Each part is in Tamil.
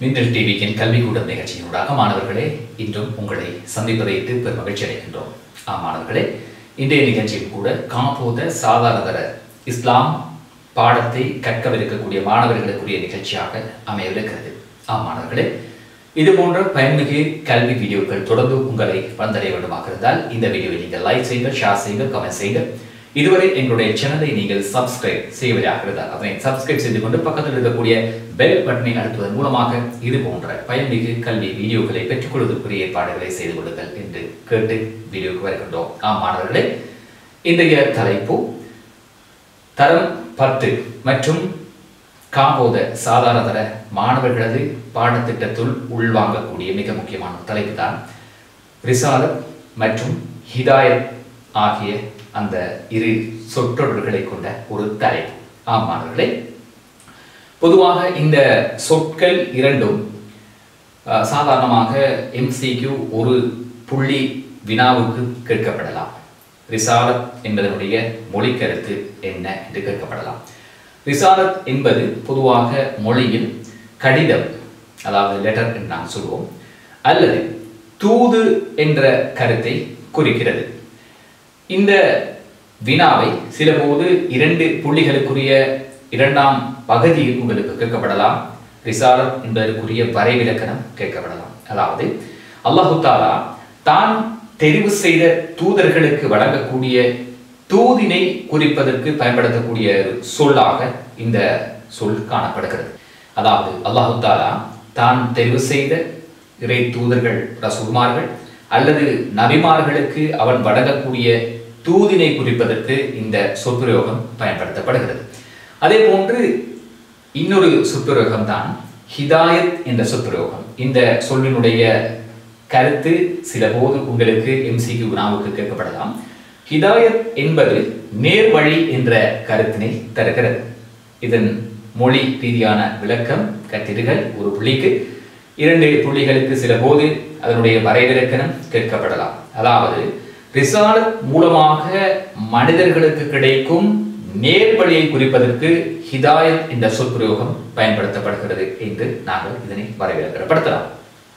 மின்னல் டிவியின் கல்விக்கூடம் நிகழ்ச்சியினூடாக மாணவர்களே இன்றும் உங்களை சந்திப்பதையிட்டு பெரும் மகிழ்ச்சி அடைகின்றோம் ஆம் மாணவர்களே இன்றைய நிகழ்ச்சியில் கூட காப்போத சாதாரணதர இஸ்லாம் பாடத்தை கற்கவிருக்கக்கூடிய மாணவர்களுக்குரிய நிகழ்ச்சியாக அமையவிருக்கிறது ஆம் மாணவர்களே இது போன்ற பயன்மிகு கல்வி வீடியோக்கள் தொடர்ந்து உங்களை வந்தடைய வேண்டுமாக இருந்தால் இந்த வீடியோவை நீங்கள் லைக் செய்யுங்கள் ஷேர் செய்யுங்கள் கமெண்ட் செய்யுங்கள் இதுவரை எங்களுடைய சேனலை நீங்கள் சப்ஸ்கிரைப் செய்வதாக இருந்தால் அதனை சப்ஸ்கிரைப் செய்து கொண்டு பக்கத்தில் இருக்கக்கூடிய பெல் பட்டனை அழுத்துவதன் மூலமாக இது போன்ற பயன்மிகு கல்வி வீடியோக்களை பெற்றுக்கொள்வதற்குரிய ஏற்பாடுகளை செய்து கொள்ளுங்கள் என்று கேட்டு வீடியோவுக்கு வருகின்றோம் ஆம் மாணவர்களே இன்றைய தலைப்பு தரம் பத்து மற்றும் காம்போத சாதாரணதர மாணவர்களது பாடத்திட்டத்துள் உள்வாங்கக்கூடிய மிக முக்கியமான தலைப்பு தான் ரிசாலத் மற்றும் ஹிதாயத் ஆகிய அந்த இரு சொற்றொடர்களை கொண்ட ஒரு தலைப்பு ஆம் மாணவர்களே பொதுவாக இந்த சொற்கள் இரண்டும் அஹ், சாதாரணமாக எம்சிக்யூ ஒரு புள்ளி வினாவுக்கு கேட்கப்படலாம் ரிசாலத் என்பதனுடைய மொழிக்கருத்து என்ன என்று கேட்கப்படலாம் ரிசாலத் என்பது பொதுவாக மொழியில் கடிதம் அதாவது லெட்டர் என்று நாம் சொல்வோம் அல்லது தூது என்ற கருத்தை குறிக்கிறது இந்த வினாவை சிலபோது இரண்டு புள்ளிகளுக்குரிய இரண்டாம் பகுதியில் உங்களுக்கு கேட்கப்படலாம் ரிசாலத் என்பதற்குரிய வரைவிலக்கணம் கேட்கப்படலாம் அதாவது அல்லாஹு தாலா தான் தெரிவு செய்த தூதர்களுக்கு வழங்கக்கூடிய தூதினை குறிப்பதற்கு பயன்படுத்தக்கூடிய ஒரு சொல்லாக இந்த சொல் காணப்படுகிறது அதாவது அல்லாஹு தாலா தான் தெரிவு செய்த இறை தூதர்கள் ரசூல்மார்கள் அல்லது நபிமார்களுக்கு அவன் வழங்கக்கூடிய தூதினை குறிப்பதற்கு இந்த சொற்பிரயோகம் பயன்படுத்தப்படுகிறது அதே போன்று இன்னொரு சொற்பிரயோகம் தான் ஹிதாயத் என்ற சொற்பிரயோகம் இந்த சொல்லினுடைய கருத்து சில போது உங்களுக்கு எம்சிக்கு வினாவுக்கு கேட்கப்படலாம் ஹிதாயத் என்பது நேர்வழி என்ற கருத்தினை தருகிறது இதன் மொழி ரீதியான விளக்கம் கட்டிடுகள் ஒரு புள்ளிக்கு இரண்டு புள்ளிகளுக்கு சில போது அதனுடைய வரைவிலக்கணம் கேட்கப்படலாம் அதாவது ரிசாலத் மூலமாக மனிதர்களுக்கு கிடைக்கும் நேர்வழியை குறிப்பதற்கு ஹிதாயத் என்ற சொற்பிரயோகம் பயன்படுத்தப்படுகிறது என்று நாங்கள் இதனை வரைவிலக்கணப்படுத்தலாம்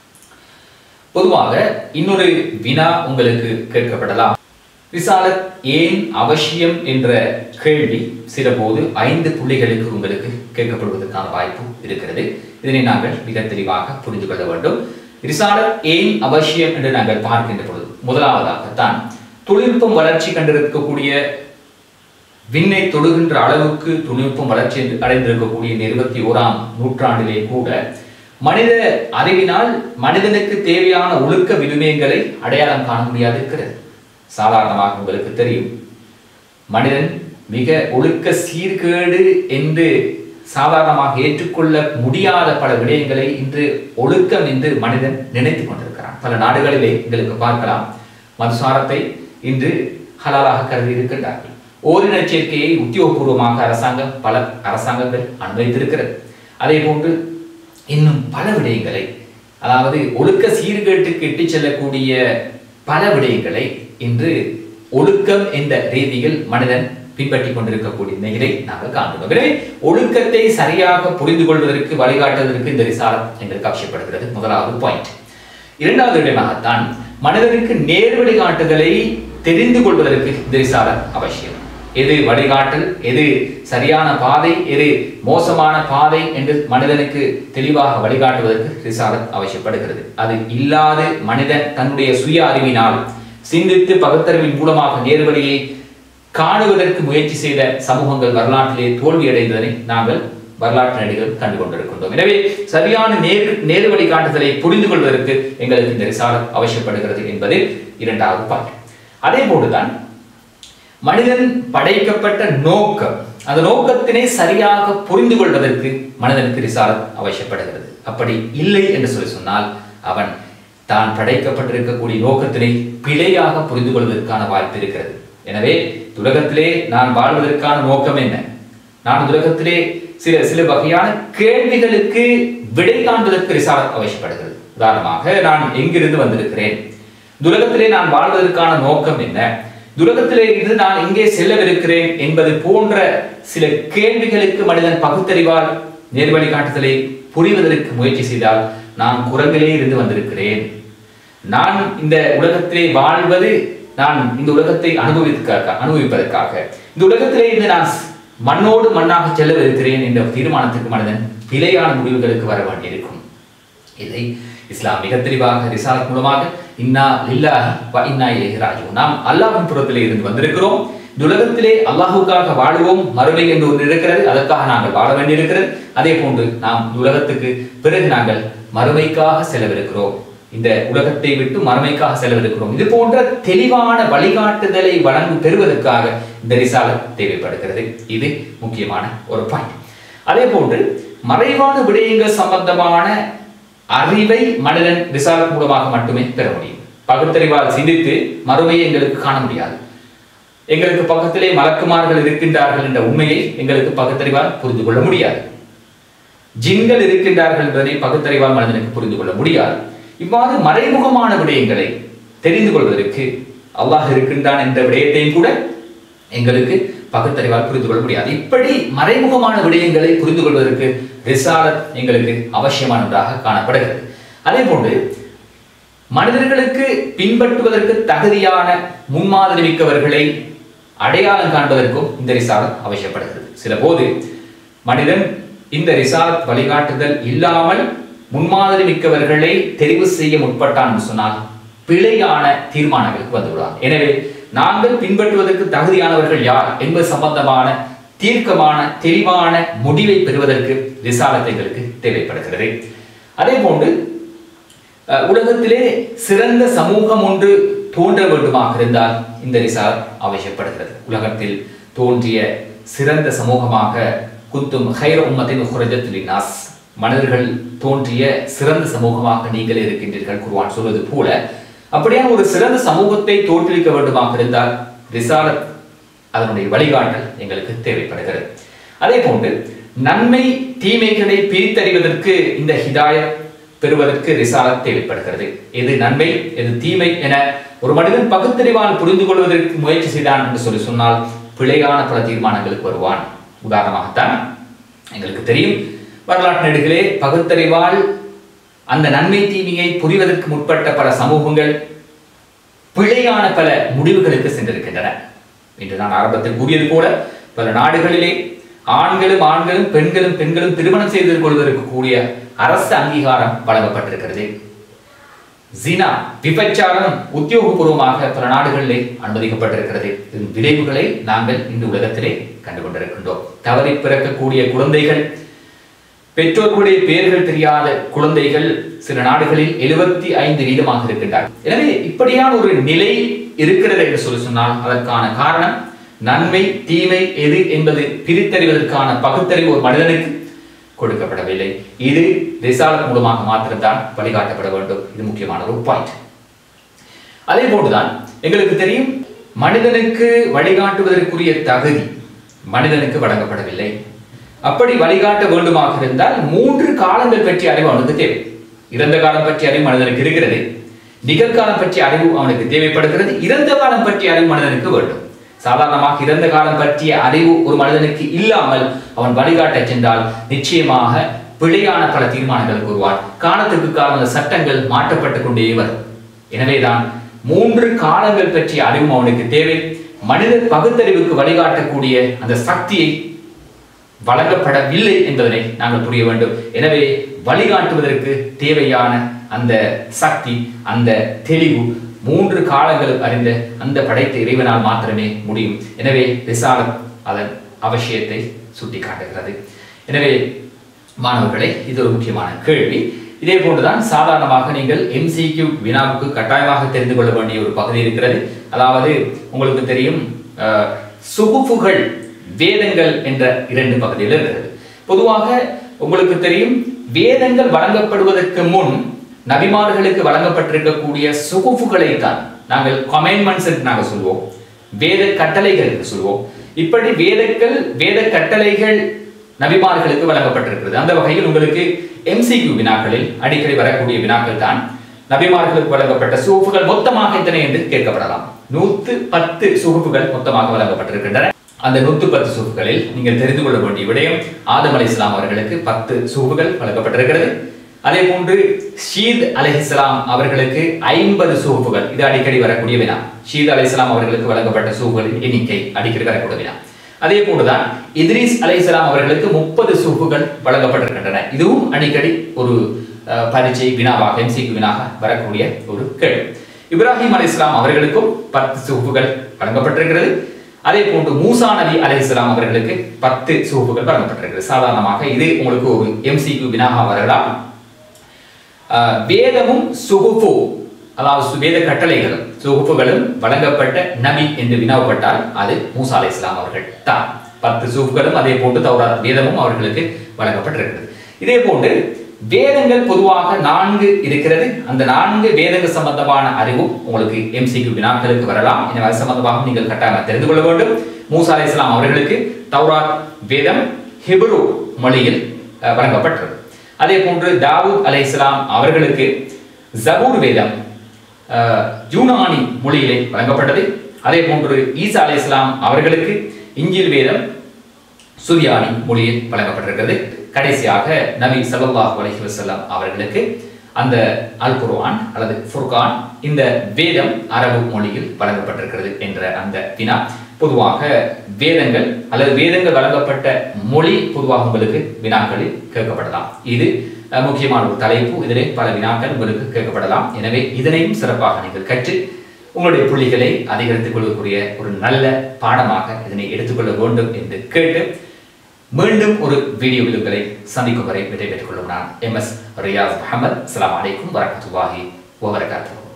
பொதுவாக இன்னொரு வினா உங்களுக்கு கேட்கப்படலாம் ரிசாலத் ஏன் அவசியம் என்ற கேள்வி சில போது ஐந்து புள்ளிகளுக்கு உங்களுக்கு கேட்கப்படுவதற்கான வாய்ப்பு இருக்கிறது இதனை நாங்கள் மிக தெளிவாக புரிந்து கொள்ள வேண்டும் ரிசாலத் ஏன் அவசியம் என்று நாங்கள் பார்க்கின்ற பொழுது முதலாவதாகத்தான் தொழில்நுட்பம் வளர்ச்சி கண்டிருக்கக்கூடிய விண்ணை தொடுகின்ற அளவுக்கு தொழில்நுட்பம் வளர்ச்சி அடைந்திருக்கக்கூடிய இந்த இருபத்தி ஓராம் நூற்றாண்டிலே கூட மனித அறிவினால் மனிதனுக்கு தேவையான ஒழுக்க விழுமியங்களை அடையாளம் காண முடியாது இருக்கிறது சாதாரணமாக உங்களுக்கு தெரியும் மனிதன் மிக ஒழுக்க சீர்கேடு என்று சாதாரணமாக ஏற்றுக்கொள்ள முடியாத பல விடயங்களை இன்று ஒழுக்கம் என்று மனிதன் நினைத்து கொண்டிருக்கிறான் பல நாடுகளிலே எங்களுக்கு பார்க்கலாம் மதுசாரத்தை இன்று ஹலாலாக கருதி இருக்கின்றார்கள் ஓரின சேர்க்கையை உத்தியோகபூர்வமாக அரசாங்கம் பல அரசாங்கங்கள் அனுமதித்திருக்கிறது அதே போன்று இன்னும் பல விடயங்களை அதாவது ஒழுக்க சீர்கேட்டுக்கு இட்டுச் செல்லக்கூடிய பல விடயங்களை இன்று ஒழுக்கம் என்ற ரீதியில் மனிதன் பின்பற்றி கொண்டிருக்கக்கூடிய நிலையை நாங்கள் காண்கிறோம் எனவே ஒழுக்கத்தை சரியாக புரிந்து கொள்வதற்கு வழிகாட்டுவதற்கு இந்த ரிசாலம் எங்களுக்கு அவசியப்படுகிறது முதலாவது பாயிண்ட் இரண்டாவது விடயமாகத்தான் மனிதனுக்கு நேர் வழிகாட்டுதலை தெரிந்து கொள்வதற்கு இந்த ரிசாலம் அவசியம் எது வழிகாட்டல் எது சரியான பாதை எது மோசமான பாதை என்று மனிதனுக்கு தெளிவாக வழிகாட்டுவதற்கு ரிசாலத் அவசியப்படுகிறது அது இல்லாது மனிதன் தன்னுடைய சுய அறிவினால் சிந்தித்து பகுத்தறிவின் மூலமாக நேர்வழியை காணுவதற்கு முயற்சி செய்த சமூகங்கள் வரலாற்றிலே தோல்வியடைந்ததனை நாங்கள் வரலாற்று நடிகர்கள் கண்டு கொண்டிருக்கின்றோம் எனவே சரியான நேர் நேர் வழிகாட்டுதலை புரிந்து கொள்வதற்கு எங்களுக்கு இந்த ரிசாலத் அவசியப்படுகிறது என்பது இரண்டாவது பாயிண்ட் அதே போன்றுதான் மனிதன் படைக்கப்பட்ட நோக்கம் அந்த நோக்கத்தினை சரியாக புரிந்து கொள்வதற்கு மனிதனுக்கு ரிசாலத் அவசியப்படுகிறது அப்படி இல்லை என்று சொல்லி சொன்னால் அவன் தான் படைக்கப்பட்டிருக்கக்கூடிய நோக்கத்தினை பிழையாக புரிந்து கொள்வதற்கான வாய்ப்பு இருக்கிறது எனவே உலகத்திலே நான் வாழ்வதற்கான நோக்கம் என்ன நான் உலகத்திலே சில சில வகையான கேள்விகளுக்கு விடை காண்பதற்கு ரிசாலத் அவசியப்படுகிறது உதாரணமாக நான் எங்கிருந்து வந்திருக்கிறேன் துலகத்திலே நான் வாழ்வதற்கான நோக்கம் என்ன துலகத்திலே இருந்து நான் எங்கே செல்லவிருக்கிறேன் என்பது போன்ற சில கேள்விகளுக்கு மனிதன் பகுத்தறிவால் நேர்வழி காட்டுதலை புரிவதற்கு முயற்சி செய்தால் நான் குரங்கிலே இருந்து வந்திருக்கிறேன் நான் இந்த உலகத்திலே வாழ்வது நான் இந்த உலகத்தை அனுபவிப்பதற்காக அனுபவிப்பதற்காக இந்த உலகத்திலே இருந்து நான் மண்ணோடு மண்ணாக செல்லவிருக்கிறேன் என்ற தீர்மானத்துக்கு மனிதன் பிழையான முடிவுகளுக்கு வர வேண்டியிருக்கும் இதை இஸ்லாம் மிக தெளிவாக ரிசாலத் மூலமாக இன்னா லில்லாஹி வ இன்னா இலைஹி ராஜிஊன் நாம் அல்லாஹ்வின் புறத்திலே இருந்து வந்திருக்கிறோம் இந்த உலகத்திலே அல்லாஹுக்காக வாழுவோம் மறுமை என்று ஒன்று இருக்கிறது அதற்காக நாங்கள் வாழ வேண்டியிருக்கிறது அதே போன்று நாம் இந்த உலகத்துக்கு பிறகு நாங்கள் மறுமைக்காக செலவிருக்கிறோம் இந்த உலகத்தை விட்டு மறுமைக்காக செலவிருக்கிறோம் இது போன்ற தெளிவான வழிகாட்டுதலை வழங்கு பெறுவதற்காக இந்த ரிசாலத் தேவைப்படுகிறது இது முக்கியமான ஒரு பாயிண்ட் அதே போன்று மறைவான விடயங்கள் சம்பந்தமான அறிவை மனிதன் ரிசாலத் மூலமாக மட்டுமே பெற முடியும் பகுத்தறிவால் சிந்தித்து மறுமையை எங்களுக்கு காண முடியாது எங்களுக்கு பக்கத்திலே மலக்குமார்கள் இருக்கின்றார்கள் என்ற உண்மையை எங்களுக்கு பகுத்தறிவால் புரிந்து கொள்ள முடியாது ஜின்கள் இருக்கின்றார்கள் என்பதை பகுத்தறிவால் மனிதனுக்கு புரிந்து கொள்ள முடியாது இவ்வாறு மறைமுகமான விடயங்களை தெரிந்து கொள்வதற்கு அல்லாஹ் இருக்கின்றான் என்ற விடயத்தையும் கூட எங்களுக்கு பகுத்தறிவால் புரிந்து கொள்ள முடியாது இப்படி மறைமுகமான விடயங்களை புரிந்து கொள்வதற்கு ரிசாலத் எங்களுக்கு அவசியமானதாக காணப்படுகிறது அதே போன்று மனிதர்களுக்கு பின்பற்றுவதற்கு தகுதியான முன்மாதிரி மிக்கவர்களை அடையாளம் காண்பதற்கும் இந்த ரிசாலத் அவசியப்படுகிறது சில போது மனிதன் இந்த ரிசாலத் வழிகாட்டுதல் இல்லாமல் முன்மாதிரி மிக்கவர்களை தெரிவு செய்ய முற்பட்டான் என்று சொன்னால் பிழையான தீர்மானங்களுக்கு வந்துவிடுவான் எனவே நாங்கள் பின்பற்றுவதற்கு தகுதியானவர்கள் யார் என்பது சம்பந்தமான தீர்க்கமான தெளிவான முடிவை பெறுவதற்கு ரிசாலத் எங்களுக்கு தேவைப்படுகிறது அதே போன்று அஹ், உலகத்திலே சிறந்த சமூகம் ஒன்று தோன்ற வேண்டுமாக இருந்தால் இந்த ரிசாலத் அவசியப்படுகிறது உலகத்தில் தோன்றிய சிறந்த சமூகமாக குத்தும் ஹைர உம்மத்தின் உஹ்ரஜத் லின்னாஸ் மனிதர்கள் தோன்றிய சிறந்த சமூகமாக நீங்கள் இருக்கின்றீர்கள் குர்ஆன் சொல்வது போல அப்படியான ஒரு சிறந்த சமூகத்தை தோற்றுவிக்க வேண்டுமாக இருந்தால் ரிசாலத் அதனுடைய வழிகாட்டல் எங்களுக்கு தேவைப்படுகிறது அதே போன்று நன்மை தீமைகளை பிரித்தறிவதற்கு இந்த ஹிதாயத் பெறுவதற்கு ரிசாலத் தேவைப்படுகிறது எது நன்மை எது தீமை என ஒரு மனிதன் பகுத்தறிவால் புரிந்து கொள்வதற்கு முயற்சி செய்தான் என்று சொல்லி சொன்னால் பிழையான பல தீர்மானங்களுக்கு வருவான் உதாரணமாகத்தான் எங்களுக்கு தெரியும் வரலாற்று நெடுகளே பகுத்தறிவால் அந்த நன்மை தீமையை புரிவதற்கு முற்பட்ட பல சமூகங்கள் பிழையான பல முடிவுகளுக்கு சென்றிருக்கின்றன இன்று நான் ஆரம்பத்தில் கூறியது போல பல நாடுகளிலே ஆண்களும் ஆண்களும் பெண்களும் பெண்களும் திருமணம் செய்து கொள்வதற்கு கூடிய அரசு அங்கீகாரம் வழங்கப்பட்டிருக்கிறது ஜினா விபச்சாரம் உத்தியோகபூர்வமாக பல நாடுகளிலே அனுமதிக்கப்பட்டிருக்கிறது இதன் விளைவுகளை நாங்கள் இந்த உலகத்திலே கண்டு கொண்டிருக்கின்றோம் தவறி பிறக்கக்கூடிய குழந்தைகள் பெற்றோர்களுடைய பெயர்கள் தெரியாத குழந்தைகள் சில நாடுகளில் எழுபத்தி ஐந்து வீதமாக இருக்கின்றார்கள் எனவே இப்படியான ஒரு நிலை இருக்கிறது என்று சொல்லி சொன்னால் அதற்கான காரணம் நன்மை தீமை எது என்பது பிரித்தறிவதற்கான பகுத்தறிவு ஒரு மனிதனுக்கு கொடுக்கப்படவில்லை இது ரிசாலத் மூலமாக மாத்திரம்தான் வழிகாட்டப்பட வேண்டும் இது முக்கியமான ஒரு பாயிண்ட் அதே போன்றுதான் எங்களுக்கு தெரியும் மனிதனுக்கு வழிகாட்டுவதற்குரிய தகுதி மனிதனுக்கு வழங்கப்படவில்லை அப்படி வழிகாட்ட வேண்டுமாக இருந்தால் மூன்று காலங்கள் பற்றிய அறிவு அவனுக்கு தேவை இறந்த காலம் பற்றிய அறிவு மனிதனுக்கு இருக்கிறது நிகழ்காலம் பற்றிய அறிவு அவனுக்கு தேவைப்படுகிறது இறந்த காலம் பற்றிய அறிவு மனிதனுக்கு வேண்டும் சாதாரணமாக இறந்த காலம் பற்றிய அறிவு ஒரு மனிதனுக்கு இல்லாமல் அவன் வழிகாட்ட சென்றால் நிச்சயமாக பிழையான பல தீர்மானங்களுக்கு வருவான் காலத்துக்கு காலம் அந்த சட்டங்கள் மாற்றப்பட்டு கொண்டே வரும் எனவேதான் மூன்று காலங்கள் பற்றிய அறிவும் அவனுக்கு தேவை மனித பகுத்தறிவுக்கு வழிகாட்டக்கூடிய அந்த சக்தியை வழங்கப்படவில்லை என்பதனை நாங்கள் புரிய வேண்டும் எனவே வழிகாட்டுவதற்கு தேவையான அந்த சக்தி அந்த தெளிவு மூன்று காலங்கள் அறிந்த அந்த படைத்த இறைவனால் மாத்திரமே முடியும் எனவே ரிசாலத் அதன் அவசியத்தை சுட்டிக்காட்டுகிறது எனவே மாணவர்களே இது ஒரு முக்கியமான கேள்வி இதே போன்றுதான் சாதாரணமாக நீங்கள் எம்சிக்யூ வினாவுக்கு கட்டாயமாக தெரிந்து கொள்ள வேண்டிய ஒரு பகுதி இருக்கிறது அதாவது உங்களுக்கு தெரியும் அஹ், சுகுஃபுகள் வேதங்கள் என்ற இரண்டு பகுதிகள் இருக்கிறது பொதுவாக உங்களுக்கு தெரியும் வேதங்கள் வழங்கப்படுவதற்கு முன் நபிமார்களுக்கு வழங்கப்பட்டிருக்கக்கூடிய சுகுஃபுகளை தான் நாங்கள் கமெண்ட்மெண்ட்ஸ் என்று நாங்கள் சொல்வோம் வேத கட்டளைகள் என்று சொல்வோம் இப்படி வேதங்கள் வேத கட்டளைகள் நபிமார்களுக்கு வழங்கப்பட்டிருக்கிறது அந்த வகையில் உங்களுக்கு எம்சிக்யூ வினாக்களில் அடிக்கடி வரக்கூடிய வினாக்கள் தான் நபிமார்களுக்கு வழங்கப்பட்ட சுகுப்புகள் மொத்தமாக எத்தனை என்று கேட்கப்படலாம் நூத்து பத்து சுகுப்புகள் மொத்தமாக வழங்கப்பட்டிருக்கின்றன அந்த நூத்து பத்து சூஃபுகளில் நீங்கள் தெரிந்து கொள்ள வேண்டிய விடயம் ஆதம் அலை இஸ்லாம் அவர்களுக்கு பத்து சூஃபுகள் வழங்கப்பட்டிருக்கிறது அதே போன்று ஷீத் அலைஹிஸ்லாம் அவர்களுக்கு ஐம்பது சூஃபுகள் இது அடிக்கடி வரக்கூடிய வினா ஷீத் அலைஹிஸ்லாம் அவர்களுக்கு வழங்கப்பட்ட சூஃபுகளின் எண்ணிக்கை அடிக்கடி வரக்கூடிய வினா அதே போன்றுதான் இத்ரீஸ் அலைஹிஸ்லாம் அவர்களுக்கு முப்பது சூஃபுகள் வழங்கப்பட்டிருக்கின்றன இதுவும் அடிக்கடி ஒரு அஹ், பரீட்சை வினாவாக எம்சிக்கு வினாக வரக்கூடிய ஒரு கேள்வி இப்ராஹிம் அலைஹிஸ்லாம் அவர்களுக்கும் பத்து சூஃபுகள் வழங்கப்பட்டிருக்கிறது அதே போன்று மூசா நபி அலைஹிஸ்லாம் அவர்களுக்கு பத்து சூஃபுகள் வழங்கப்பட்டிருக்கிறது சாதாரணமாக இது உங்களுக்கு ஒரு எம்சிக்கு வினாக வரலாம் ஆஹ் வேதமும் சுகுஃபு அதாவது சு- வேத கட்டளைகளும் சுகுஃபுகளும் வழங்கப்பட்ட நபி என்று வினாவப்பட்டால் அது மூசா அலை இஸ்லாம் அவர்கள் தான் பத்து சூஃப்களும் அதே போன்று தௌராத் வேதமும் அவர்களுக்கு வழங்கப்பட்டிருக்கிறது இதே போன்று வேதங்கள் பொதுவாக நான்கு இருக்கிறது அந்த நான்கு வேதங்கள் சம்பந்தமான அறிவும் உங்களுக்கு எம்சிக்கு வினாக்களுக்கு வரலாம் எனவே அது சம்பந்தமாக நீங்கள் கட்டாயம் தெரிந்து கொள்ள வேண்டும் மூசா அலை இஸ்லாம் அவர்களுக்கு தௌராத் வேதம் ஹிப்ரு மொழியில் அஹ், வழங்கப்பட்டது அதே போன்று தாவூத் அலைஹிஸ்ஸலாம் அவர்களுக்கு ஜபூர் வேதம் அஹ், யூனானி மொழியிலே வழங்கப்பட்டது அதே போன்று ஈசா அலைஹிஸ்ஸலாம் அவர்களுக்கு இஞ்சில் வேதம் சுரியானி மொழியில் வழங்கப்பட்டிருக்கிறது கடைசியாக நபி ஸல்லல்லாஹு அலைஹி வஸல்லம் அவர்களுக்கு அந்த அல் குர்ஆன் அல்லது ஃபுர்கான் இந்த வேதம் அரபு மொழியில் வழங்கப்பட்டிருக்கிறது என்ற அந்த வினா பொதுவாக வேதங்கள் அல்லது வேதங்கள் வழங்கப்பட்ட மொழி பொதுவாக உங்களுக்கு வினாக்களில் கேட்கப்படலாம் இது அஹ், முக்கியமான ஒரு தலைப்பு இதிலே பல வினாக்கள் உங்களுக்கு கேட்கப்படலாம் எனவே இதனையும் சிறப்பாக நீங்கள் கற்று உங்களுடைய புள்ளிகளை அதிகரித்துக் கொள்ளக்கூடிய ஒரு நல்ல பாடமாக இதனை எடுத்துக்கொள்ள வேண்டும் என்று கேட்டு மீண்டும் ஒரு வீடியோவில் உங்களை சந்திக்கும் வரை விடைபெற்றுக் கொள்ளும் நான் எம் எஸ் ரியாஸ் முகமது அஸ்ஸலாமு அலைக்கும் வரஹ்மத்துல்லாஹி வபரகாத்துஹு